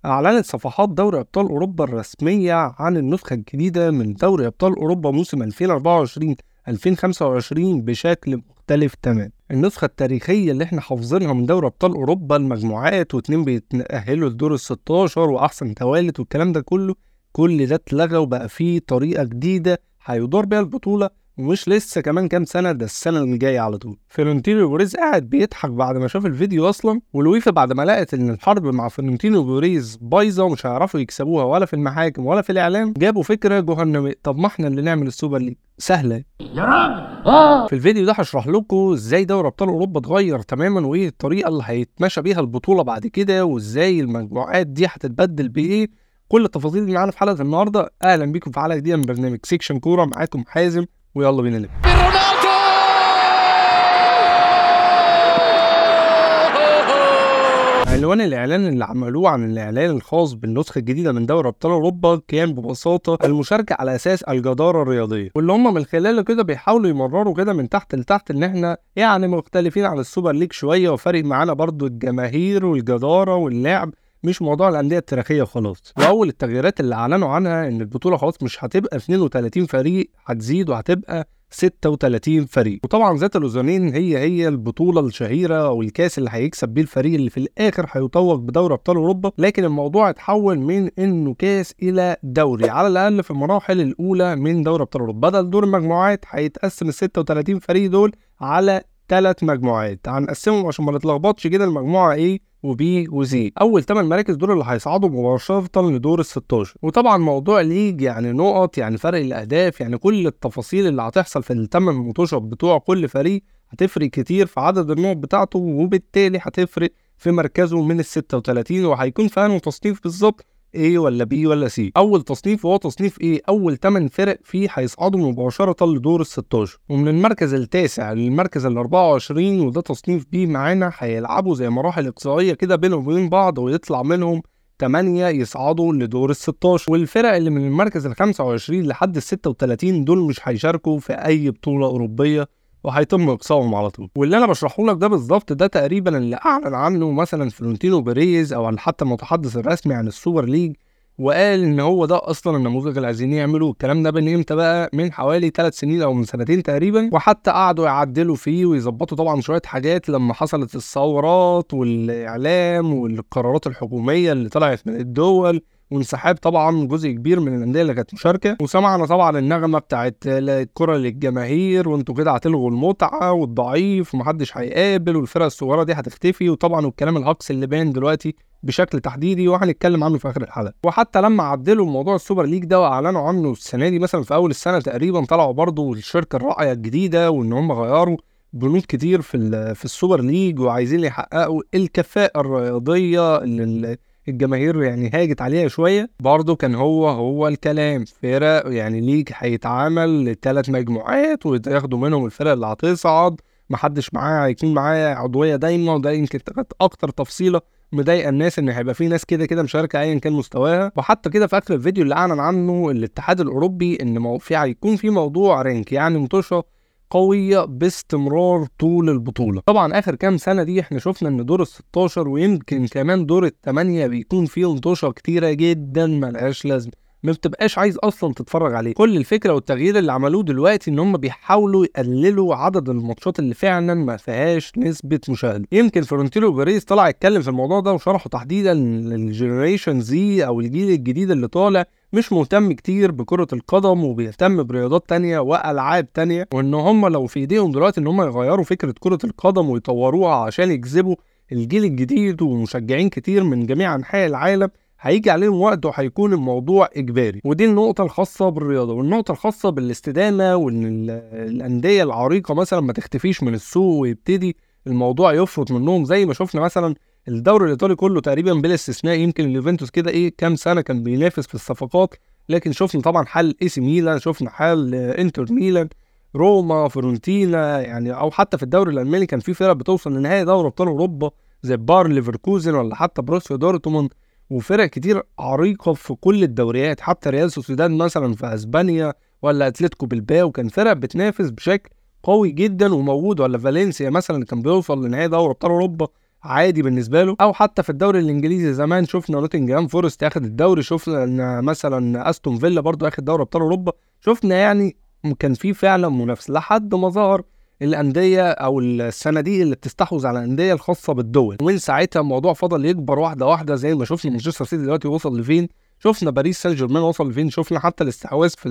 أعلنت صفحات دوري أبطال أوروبا الرسمية عن النسخة الجديدة من دوري أبطال أوروبا موسم 2024 2025 بشكل مختلف تماما النسخة التاريخية اللي احنا حافظينها من دوري أبطال أوروبا المجموعات واتنين بيتأهلوا لدور ال 16 وأحسن توالت والكلام ده كله كل ده اتلغى وبقى فيه طريقة جديدة هيدار بيها البطولة ومش لسه كمان كام سنه ده السنه اللي جايه على طول فلورنتينو بوريز قاعد بيضحك بعد ما شاف الفيديو اصلا والويفا بعد ما لقت ان الحرب مع فلورنتينو بوريز بايظه ومش هيعرفوا يكسبوها ولا في المحاكم ولا في الاعلام جابوا فكره جهنميه طب ما احنا اللي نعمل السوبر ليج سهله يا راجل اه في الفيديو ده هشرح لكم ازاي دوري ابطال اوروبا اتغير تماما وايه الطريقه اللي هيتمشى بيها البطوله بعد كده وازاي المجموعات دي هتتبدل بايه كل التفاصيل دي معانا في حلقه النهارده اهلا بيكم في حلقه جديده من برنامج سيكشن كوره معاكم حازم ويلا بينا نبدا رونالدو عنوان الاعلان اللي عملوه عن الاعلان الخاص بالنسخه الجديده من دوري ابطال اوروبا كان ببساطه المشاركه على اساس الجداره الرياضيه واللي هم من خلاله كده بيحاولوا يمرروا كده من تحت لتحت ان احنا يعني مختلفين عن السوبر ليج شويه وفارق معانا برضو الجماهير والجداره واللعب مش موضوع الانديه التاريخيه خلاص واول التغييرات اللي اعلنوا عنها ان البطوله خلاص مش هتبقى 32 فريق هتزيد وهتبقى 36 فريق وطبعا ذات الاذنين هي هي البطوله الشهيره او الكاس اللي هيكسب بيه الفريق اللي في الاخر هيتوج بدوري ابطال اوروبا لكن الموضوع اتحول من انه كاس الى دوري على الاقل في المراحل الاولى من دوري ابطال اوروبا بدل دور المجموعات هيتقسم ال 36 فريق دول على ثلاث مجموعات هنقسمهم عشان ما نتلخبطش كده المجموعه ايه وبي وزي اول 8 مراكز دول اللي هيصعدوا مباشره لدور ال 16 وطبعا موضوع ليج يعني نقط يعني فرق الاهداف يعني كل التفاصيل اللي هتحصل في الثمان مطوشة بتوع كل فريق هتفرق كتير في عدد النقط بتاعته وبالتالي هتفرق في مركزه من ال 36 وهيكون في انه تصنيف بالظبط A ولا B ولا C أول تصنيف هو تصنيف A أول 8 فرق فيه هيصعدوا مباشرة لدور ال 16 ومن المركز التاسع للمركز ال 24 وده تصنيف B معانا هيلعبوا زي مراحل إقصائية كده بينهم وبين بعض ويطلع منهم 8 يصعدوا لدور ال 16 والفرق اللي من المركز ال 25 لحد ال 36 دول مش هيشاركوا في أي بطولة أوروبية وهيتم اقصائهم على طول واللي انا بشرحه لك ده بالظبط ده تقريبا اللي اعلن عنه مثلا فلورنتينو بيريز او حتى المتحدث الرسمي عن السوبر ليج وقال ان هو ده اصلا النموذج اللي عايزين يعملوه الكلام ده من امتى بقى من حوالي ثلاث سنين او من سنتين تقريبا وحتى قعدوا يعدلوا فيه ويظبطوا طبعا شويه حاجات لما حصلت الثورات والاعلام والقرارات الحكوميه اللي طلعت من الدول وانسحاب طبعا جزء كبير من الانديه اللي كانت مشاركه وسمعنا طبعا النغمه بتاعت الكره للجماهير وانتوا كده هتلغوا المتعه والضعيف ومحدش هيقابل والفرق الصغيره دي هتختفي وطبعا والكلام الهجص اللي باين دلوقتي بشكل تحديدي وهنتكلم عنه في اخر الحلقه وحتى لما عدلوا موضوع السوبر ليج ده واعلنوا عنه السنه دي مثلا في اول السنه تقريبا طلعوا برضو الشركه الراعيه الجديده وان هم غيروا بنود كتير في في السوبر ليج وعايزين يحققوا الكفاءه الرياضيه اللي الجماهير يعني هاجت عليها شويه برضه كان هو هو الكلام فرق يعني ليج هيتعامل لثلاث مجموعات وياخدوا منهم الفرق اللي هتصعد محدش معاه هيكون معاه عضويه دايما وده يمكن كانت اكتر تفصيله مضايقه الناس ان هيبقى في ناس كده كده مشاركه ايا كان مستواها وحتى كده في اخر الفيديو اللي اعلن عنه الاتحاد الاوروبي ان مو في هيكون في موضوع رانك يعني مطوشه قوية باستمرار طول البطولة طبعا اخر كام سنة دي احنا شفنا ان دور ال 16 ويمكن كمان دور الثمانية بيكون فيه مطوشة كتيرة جدا ملهاش لازمة ما بتبقاش عايز اصلا تتفرج عليه كل الفكره والتغيير اللي عملوه دلوقتي ان هم بيحاولوا يقللوا عدد الماتشات اللي فعلا ما فيهاش نسبه مشاهده يمكن فلورنتينو بيريز طلع يتكلم في الموضوع ده وشرحه تحديدا للجنريشن زي او الجيل الجديد اللي طالع مش مهتم كتير بكرة القدم وبيهتم برياضات تانية وألعاب تانية وإن هم لو في إيديهم دلوقتي إن هم يغيروا فكرة كرة القدم ويطوروها عشان يجذبوا الجيل الجديد ومشجعين كتير من جميع أنحاء العالم هيجي عليهم وقت وهيكون الموضوع اجباري ودي النقطه الخاصه بالرياضه والنقطه الخاصه بالاستدامه وان الانديه العريقه مثلا ما تختفيش من السوق ويبتدي الموضوع يفرط منهم زي ما شفنا مثلا الدوري الايطالي كله تقريبا بلا استثناء يمكن اليوفنتوس كده ايه كام سنه كان بينافس في الصفقات لكن شفنا طبعا حال اي سي ميلان شفنا حال انتر ميلان روما فورنتينا يعني او حتى في الدوري الالماني كان في فرق بتوصل لنهائي دوري ابطال اوروبا زي باير ليفركوزن ولا حتى بروسيا دورتموند وفرق كتير عريقه في كل الدوريات حتى ريال سوسيداد مثلا في اسبانيا ولا اتلتيكو بالباو كان فرق بتنافس بشكل قوي جدا وموجود ولا فالنسيا مثلا اللي كان بيوصل لنهائي دوري ابطال اوروبا عادي بالنسبه له او حتى في الدوري الانجليزي زمان شفنا نوتنجهام فورست ياخد الدوري شفنا ان مثلا استون فيلا برضو ياخد دوري ابطال اوروبا شفنا يعني كان في فعلا منافسه لحد ما ظهر الانديه او الصناديق اللي بتستحوذ على الانديه الخاصه بالدول ومن ساعتها الموضوع فضل يكبر واحده واحده زي ما شفنا مانشستر سيتي دلوقتي وصل لفين شفنا باريس سان جيرمان وصل لفين شفنا حتى الاستحواذ في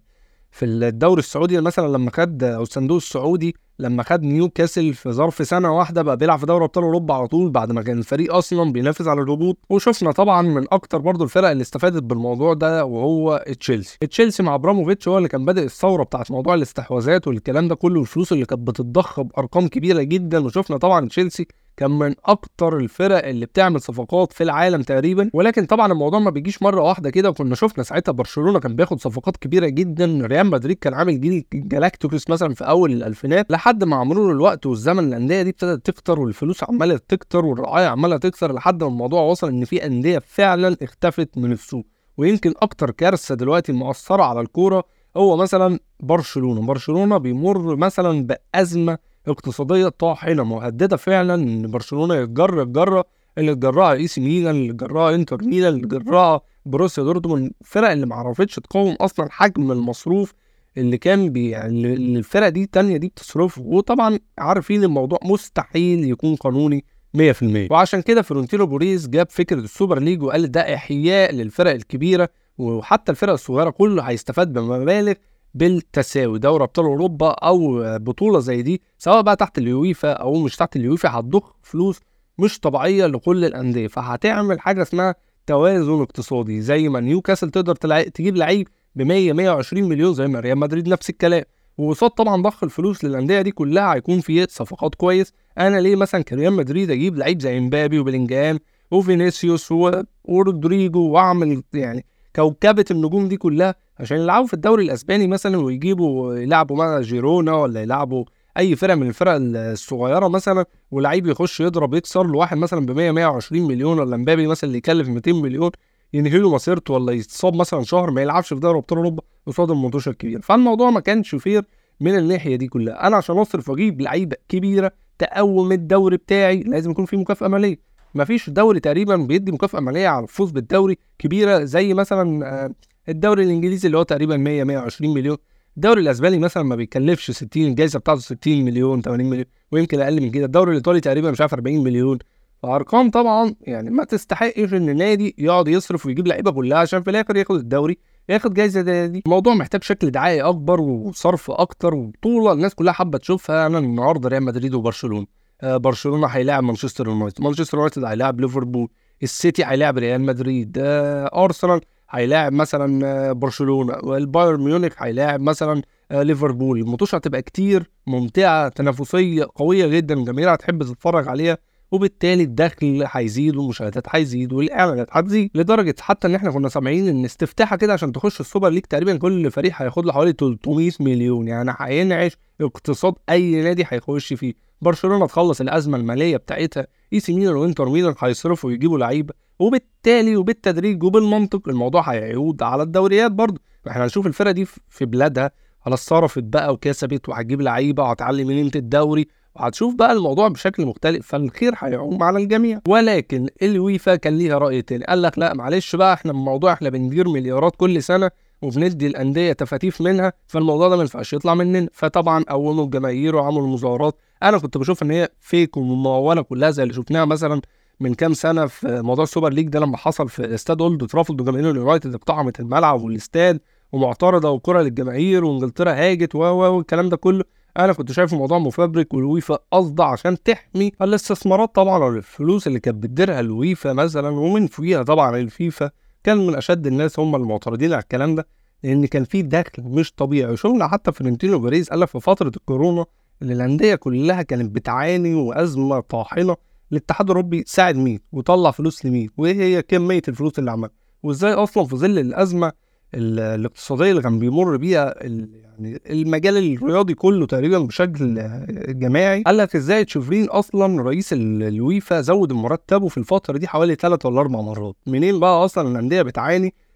في الدوري السعودي مثلا لما خد او الصندوق السعودي لما خد نيوكاسل في ظرف سنه واحده بقى بيلعب في دوري ابطال اوروبا على طول بعد ما كان الفريق اصلا بينافس على الهبوط وشفنا طبعا من اكتر برضو الفرق اللي استفادت بالموضوع ده وهو تشيلسي تشيلسي مع ابراموفيتش هو اللي كان بادئ الثوره بتاعت موضوع الاستحواذات والكلام ده كله والفلوس اللي كانت بتتضخ بارقام كبيره جدا وشفنا طبعا تشيلسي كان من اكتر الفرق اللي بتعمل صفقات في العالم تقريبا ولكن طبعا الموضوع ما بيجيش مره واحده كده وكنا شفنا ساعتها برشلونه كان بياخد صفقات كبيره جدا ريال مدريد كان عامل جيل جالاكتيكوس مثلا في اول الالفينات لحد مع مرور الوقت والزمن الانديه دي ابتدت تكتر والفلوس عماله تكتر والرعايه عماله تكتر لحد ما الموضوع وصل ان في انديه فعلا اختفت من السوق ويمكن اكتر كارثه دلوقتي مؤثره على الكوره هو مثلا برشلونه برشلونه بيمر مثلا بازمه اقتصاديه طاحنه مهدده فعلا ان برشلونه يتجر الجره اللي اتجرها اي سي ميلان اللي اتجرها انتر ميلان اللي اتجرها بروسيا دورتموند الفرق اللي ما عرفتش تقاوم اصلا حجم المصروف اللي كان بي يعني الفرق دي التانية دي بتصرفه وطبعا عارفين الموضوع مستحيل يكون قانوني 100% وعشان كده فرونتينو بوريز جاب فكره السوبر ليج وقال ده احياء للفرق الكبيره وحتى الفرق الصغيره كله هيستفاد بمبالغ بالتساوي دوري ابطال اوروبا او بطوله زي دي سواء بقى تحت اليويفا او مش تحت اليويفا هتضخ فلوس مش طبيعيه لكل الانديه فهتعمل حاجه اسمها توازن اقتصادي زي ما نيوكاسل تقدر تجيب لعيب ب 100 120 مليون زي ما ريال مدريد نفس الكلام وقصاد طبعا ضخ الفلوس للانديه دي كلها هيكون في صفقات كويس انا ليه مثلا كريال مدريد اجيب لعيب زي امبابي وبلينجهام وفينيسيوس ورودريجو واعمل يعني كوكبه النجوم دي كلها عشان يلعبوا في الدوري الاسباني مثلا ويجيبوا يلعبوا مع جيرونا ولا يلعبوا اي فرقه من الفرق الصغيره مثلا ولعيب يخش يضرب يكسر له واحد مثلا ب 100 120 مليون ولا مبابي مثلا اللي يكلف 200 مليون ينهي له مسيرته ولا يتصاب مثلا شهر ما يلعبش في دوري ابطال اوروبا قصاد المنتوشه الكبير فالموضوع ما كانش فير من الناحيه دي كلها انا عشان اصرف واجيب لعيبه كبيره تقوم الدوري بتاعي لازم يكون في مكافاه ماليه مفيش دوري تقريبا بيدي مكافاه ماليه على الفوز بالدوري كبيره زي مثلا آه، الدوري الانجليزي اللي هو تقريبا 100 120 مليون الدوري الاسباني مثلا ما بيكلفش 60 الجائزه بتاعته 60 مليون 80 مليون ويمكن اقل من كده الدوري الايطالي تقريبا مش عارف 40 مليون فارقام طبعا يعني ما تستحقش ان النادي يقعد يصرف ويجيب لعيبه كلها عشان في الاخر ياخد الدوري ياخد جايزه دي, دي الموضوع محتاج شكل دعائي اكبر وصرف اكتر وبطوله الناس كلها حابه تشوفها انا النهارده ريال مدريد وبرشلونه آه برشلونه هيلاعب مانشستر يونايتد مانشستر يونايتد هيلاعب ليفربول السيتي هيلاعب ريال مدريد آه ارسنال هيلاعب مثلا آه، برشلونه والبايرن ميونخ هيلاعب مثلا آه، ليفربول الماتش هتبقى كتير ممتعه تنافسيه قويه جدا الجماهير هتحب تتفرج عليها وبالتالي الدخل هيزيد والمشاهدات هيزيد والاعلانات هتزيد لدرجه حتى ان احنا كنا سامعين ان استفتاحه كده عشان تخش السوبر ليج تقريبا كل فريق هياخد له حوالي 300 مليون يعني هينعش اقتصاد اي نادي هيخش فيه برشلونه تخلص الازمه الماليه بتاعتها اي سي ميلان وانتر ميلان هيصرفوا ويجيبوا لعيبه وبالتالي وبالتدريج وبالمنطق الموضوع هيعود على الدوريات برضه احنا هنشوف الفرقه دي في بلادها خلاص صرفت بقى وكسبت وهتجيب لعيبه وهتعلي من قيمه الدوري وهتشوف بقى الموضوع بشكل مختلف فالخير هيعوم على الجميع ولكن الويفا كان ليها راي تاني قال لك لا معلش بقى احنا الموضوع احنا بندير مليارات كل سنه وبندي الانديه تفاتيف منها فالموضوع ده ما ينفعش يطلع مننا فطبعا قوموا الجماهير وعملوا مظاهرات انا كنت بشوف ان هي فيك ومموله كلها زي اللي شفناها مثلا من كام سنه في موضوع السوبر ليج ده لما حصل في استاد اولد ترافلد وجماهير اليونايتد اقتحمت الملعب والاستاد ومعترضه وكره للجماهير وانجلترا هاجت و والكلام ده كله انا كنت شايف الموضوع مفبرك والويفا قصد عشان تحمي الاستثمارات طبعا الفلوس اللي كانت بتديرها الويفا مثلا ومن فوقيها طبعا الفيفا كان من اشد الناس هم المعترضين على الكلام ده لان كان في دخل مش طبيعي وشفنا حتى فرنتينو باريس قال لك في فتره الكورونا اللي الانديه كلها كانت بتعاني وازمه طاحنه الاتحاد الاوروبي ساعد مين وطلع فلوس لمين وايه هي كميه الفلوس اللي عملها وازاي اصلا في ظل الازمه الاقتصاديه اللي كان بيمر بيها يعني المجال الرياضي كله تقريبا بشكل جماعي قال لك ازاي تشوفرين اصلا رئيس الويفا زود مرتبه في الفتره دي حوالي ثلاث ولا اربع مرات منين بقى اصلا الانديه بتعاني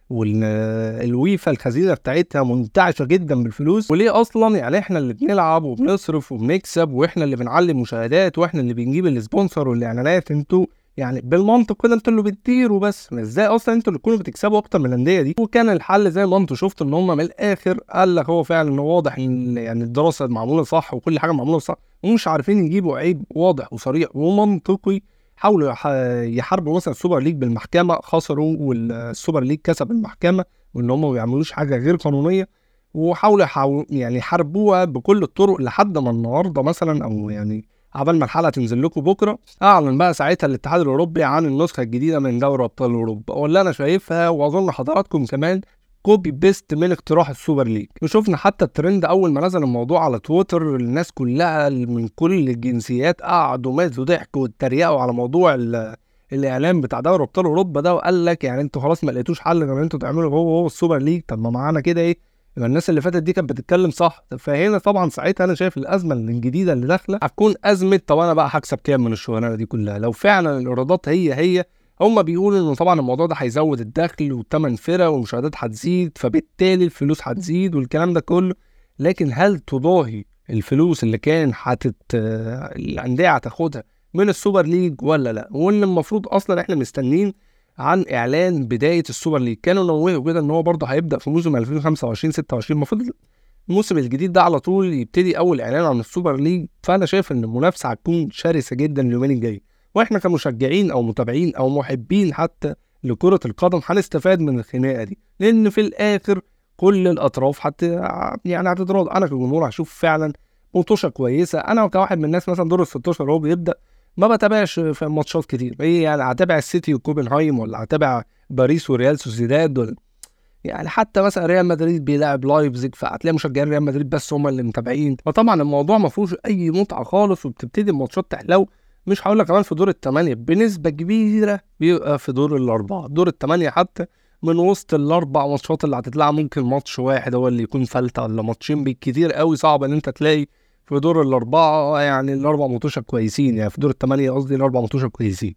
والويفا الخزينه بتاعتها منتعشه جدا بالفلوس وليه اصلا يعني احنا اللي بنلعب وبنصرف وبنكسب واحنا اللي بنعلي مشاهدات واحنا اللي بنجيب السبونسر والاعلانات انتوا يعني بالمنطق كده انتوا اللي بتديروا بس ازاي اصلا انتوا اللي تكونوا بتكسبوا اكتر من الانديه دي وكان الحل زي ما انتوا شفتوا ان هم من الاخر قال لك هو فعلا واضح ان يعني الدراسه معموله صح وكل حاجه معموله صح ومش عارفين يجيبوا عيب واضح وصريح ومنطقي حاولوا يحاربوا مثلا السوبر ليج بالمحكمه خسروا والسوبر ليج كسب المحكمه وان هم ما بيعملوش حاجه غير قانونيه وحاولوا يحاول يعني يحاربوها بكل الطرق لحد ما النهارده مثلا او يعني عبال ما الحلقه تنزل لكم بكره اعلن بقى ساعتها الاتحاد الاوروبي عن النسخه الجديده من دوري ابطال اوروبا واللي انا شايفها واظن حضراتكم كمان كوبي بيست من اقتراح السوبر ليج وشفنا حتى الترند اول ما نزل الموضوع على تويتر الناس كلها من كل الجنسيات قعدوا ماتوا ضحكوا واتريقوا على موضوع الاعلان بتاع دوري ابطال اوروبا ده وقال لك يعني انتوا خلاص ما لقيتوش حل غير ان انتوا تعملوا هو هو السوبر ليج طب ما معانا كده ايه يبقى الناس اللي فاتت دي كانت بتتكلم صح فهنا طبعا ساعتها انا شايف الازمه الجديده اللي داخله هتكون ازمه طب انا بقى هكسب كام من الشغلانه دي كلها لو فعلا الايرادات هي هي هم بيقولوا انه طبعا الموضوع ده هيزود الدخل والثمن فرق والمشاهدات هتزيد فبالتالي الفلوس هتزيد والكلام ده كله لكن هل تضاهي الفلوس اللي كان هتت الانديه هتاخدها من السوبر ليج ولا لا وان المفروض اصلا احنا مستنيين عن اعلان بدايه السوبر ليج كانوا نوهوا كده ان هو برضه هيبدا في موسم 2025 26 المفروض الموسم الجديد ده على طول يبتدي اول اعلان عن السوبر ليج فانا شايف ان المنافسه هتكون شرسه جدا اليومين الجايين واحنا كمشجعين او متابعين او محبين حتى لكره القدم هنستفاد من الخناقه دي لان في الاخر كل الاطراف حتى يعني هتتراضى انا كجمهور هشوف فعلا مطوشه كويسه انا كواحد من الناس مثلا دور ال 16 هو بيبدا ما بتابعش في ماتشات كتير ايه يعني هتابع السيتي وكوبنهايم ولا هتابع باريس وريال سوسيداد ولا يعني حتى مثلا ريال مدريد بيلاعب لايبزيج فهتلاقي مشجعين ريال مدريد بس هم اللي متابعين فطبعا الموضوع ما فيهوش اي متعه خالص وبتبتدي الماتشات تحلو مش هقول لك كمان في دور الثمانيه بنسبه كبيره بيبقى في دور الاربعه دور الثمانيه حتى من وسط الاربع ماتشات اللي هتتلعب ممكن ماتش واحد هو اللي يكون فلته ولا ماتشين بالكتير قوي صعب ان انت تلاقي في دور الاربعه يعني الاربع ماتشات كويسين يعني في دور الثمانيه قصدي الاربع ماتشات كويسين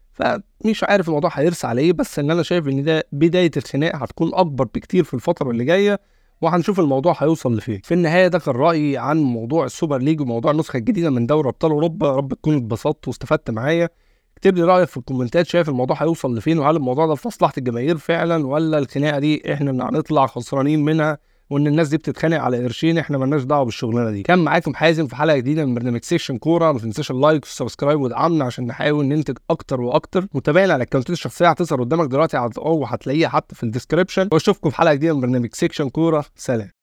فمش عارف الموضوع هيرسى على ايه بس ان انا شايف ان ده بدايه الخناق هتكون اكبر بكتير في الفتره اللي جايه وهنشوف الموضوع هيوصل لفين في النهايه ده كان رايي عن موضوع السوبر ليج وموضوع النسخه الجديده من دوري ابطال اوروبا يا رب تكون اتبسطت واستفدت معايا اكتب لي رايك في الكومنتات شايف الموضوع هيوصل لفين وهل الموضوع ده في مصلحه الجماهير فعلا ولا الخناقه دي احنا هنطلع خسرانين منها وان الناس دي بتتخانق على قرشين احنا مالناش دعوه بالشغلانه دي كان معاكم حازم في حلقه جديده من برنامج سيكشن كوره ما تنساش اللايك والسبسكرايب ودعمنا عشان نحاول ننتج اكتر واكتر متابعين على الكونتات الشخصيه هتظهر قدامك دلوقتي او هتلاقيها حتى في الديسكربشن واشوفكم في حلقه جديده من برنامج سيكشن كوره سلام